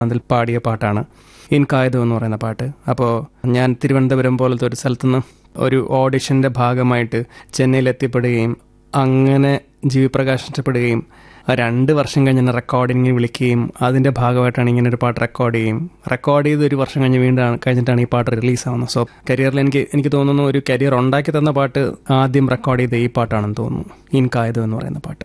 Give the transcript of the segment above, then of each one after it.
അതിൽ പാടിയ പാട്ടാണ് ഇൻകായതം എന്ന് പറയുന്ന പാട്ട് അപ്പോൾ ഞാൻ തിരുവനന്തപുരം പോലത്തെ ഒരു സ്ഥലത്തുനിന്ന് ഒരു ഓഡിഷൻ്റെ ഭാഗമായിട്ട് ചെന്നൈയിൽ എത്തിപ്പെടുകയും അങ്ങനെ ജീവിപ്രകാശ് ഇഷ്ടപ്പെടുകയും ആ രണ്ട് വർഷം കഴിഞ്ഞ് എന്നെ റെക്കോർഡിങ്ങിന് വിളിക്കുകയും അതിൻ്റെ ഭാഗമായിട്ടാണ് ഇങ്ങനെ ഒരു പാട്ട് റെക്കോർഡ് ചെയ്യും റെക്കോർഡ് ചെയ്ത് ഒരു വർഷം കഴിഞ്ഞ് വീണ്ടും കഴിഞ്ഞിട്ടാണ് ഈ പാട്ട് റിലീസ് ആവുന്നത് സോ കരിയറിൽ എനിക്ക് എനിക്ക് തോന്നുന്നു ഒരു കരിയർ ഉണ്ടാക്കി തന്ന പാട്ട് ആദ്യം റെക്കോർഡ് ചെയ്ത ഈ പാട്ടാണെന്ന് തോന്നുന്നു ഇൻകായതം എന്ന് പറയുന്ന പാട്ട്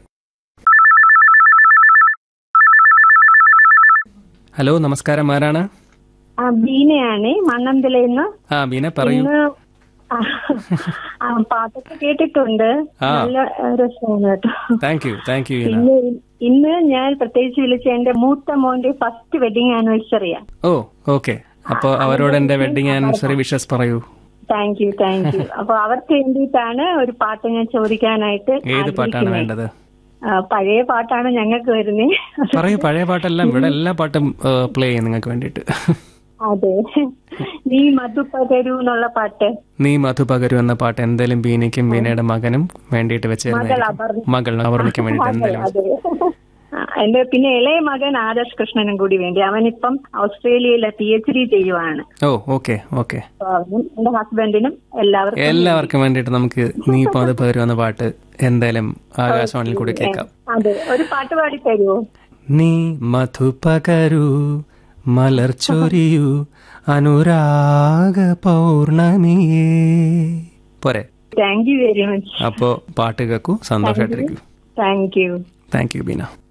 ഹലോ നമസ്കാരം ആരാണ് ആ ബീനയാണ് മണ്ണന്തിലയിന്ന് ആ ബീന പറയൂ ഇന്ന് ആ, ആ, പാട്ടൊക്കെ കേട്ടിട്ടുണ്ട് ആ. നല്ല ഏ, രസമാണ് കേട്ടോ thank you thank you Beena പിന്നെ ഇന്ന് ഞാൻ പ്രത്യേകിച്ച് വിളിച്ച എന്റെ മൂത്ത മോന്റെ ഫസ്റ്റ് വെഡിങ് ആനിവേഴ്സറിയാ ഓ ഓക്കെ അപ്പോൾ അവരോട് എൻ്റെ വെഡിങ് ആനിവേഴ്സറി വിഷസ് പറയൂ താങ്ക് യു താങ്ക് യു അപ്പൊ അവർക്ക് വേണ്ടിയിട്ടാണ് ഒരു പാട്ട് ഞാൻ ചോദിക്കാനായിട്ട് ഏത് പാട്ടാണ് ആഗ്രഹിക്കുന്നത്. വേണ്ടത് ആ, പഴയ പാട്ടാണ് ഞങ്ങൾക്ക് വരുന്നേ പറയൂ പഴയ പാട്ടെല്ലാം ഇവിടെ എല്ലാ പാട്ടും പ്ലേ ചെയ്യും നിങ്ങൾക്ക് വേണ്ടിയിട്ട് അതെ നീ മധു പകരൂ എന്നുള്ള പാട്ട് നീ മധു പകരു എന്ന പാട്ട് എന്തായാലും ബീനയ്ക്കും ബീനയുടെ മകനും വേണ്ടിയിട്ട് വെച്ചിരുന്ന അപർണ. മകൾ അവർണിക്കും വേണ്ടിയിട്ട് എന്തായാലും അതെ ആ, എന്റെ പിന്നെ ഇളയ മകൻ ആദർശ് കൃഷ്ണനും കൂടി വേണ്ടി അവനിപ്പം ഓസ്ട്രേലിയയിലെ പി എച്ച് ഡി ചെയ്യുവാണ് ഓ ഓക്കെ ഓക്കെ അപ്പൊ അവനും എന്റെ ഹസ്ബൻഡിനും എല്ലാവർക്കും എല്ലാവർക്കും വേണ്ടിയിട്ട് നമുക്ക് നീ മധു പകരു എന്ന പാട്ട് എന്തായാലും ആകാശവാണിയിൽ കൂടി കേൾക്കാം അതെ ഒരു പാട്ട് പാടി തരുമോ നീ മധു പകരു മലർ ചൊരിയൂ അനുരാഗ പൗർണമിയേ പോരെ താങ്ക് യു വെരി മച്ച് അപ്പോ പാട്ട് കേൾക്കൂ സന്തോഷമായിട്ടിരിക്കൂ thank you thank you Beena